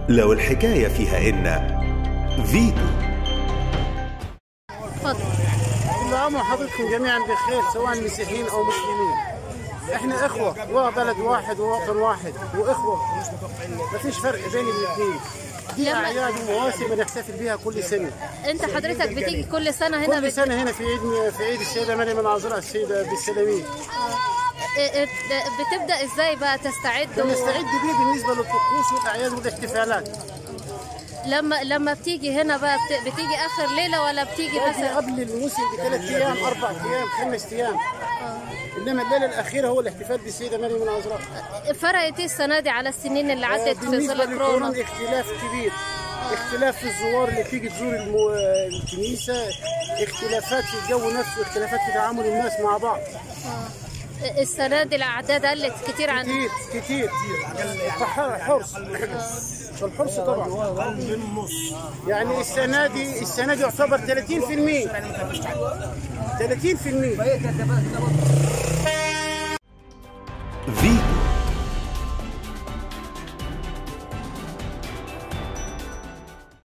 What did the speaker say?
لو الحكاية فيها إن فيتو اتفضل كل عام وحضرتكم جميعا بخير سواء مسيحيين او مسلمين احنا اخوه وبلد واحد ووطن واحد واخوه ما فيش فرق بين الاثنين دي لما- اعياد ومواسم بنحتفل بها كل سنه انت حضرتك بتيجي كل سنه هنا كل بت... سنه هنا في عيد في عيد السيده مريم العذراء السيده بالسلامين اه، اه، بتبدا ازاي بقى تستعد و... بنستعد بيه بالنسبه للطقوس والاعياد والاحتفالات لما لما بتيجي هنا بقى بت... بتيجي اخر ليله ولا بتيجي باجي مثلا قبل الموسم بثلاث ايام اربع ايام خمس ايام انما الليله الاخيره هو الاحتفال بالسيده مريم العذراء فرقت ايه السنه دي على السنين اللي عدت في بالنسبة ظل للكورونا كورونا اختلاف كبير اختلاف في الزوار اللي بتيجي تزور المو... الكنيسة اختلافات في الجو نفسه اختلافات في تعامل الناس مع بعض اه، السنه دي الاعداد قلت كتير عن كتير كتير فح- حرص الحرص طبعا يعني السنة دي السنة دي يعتبر 30% 30% فيتو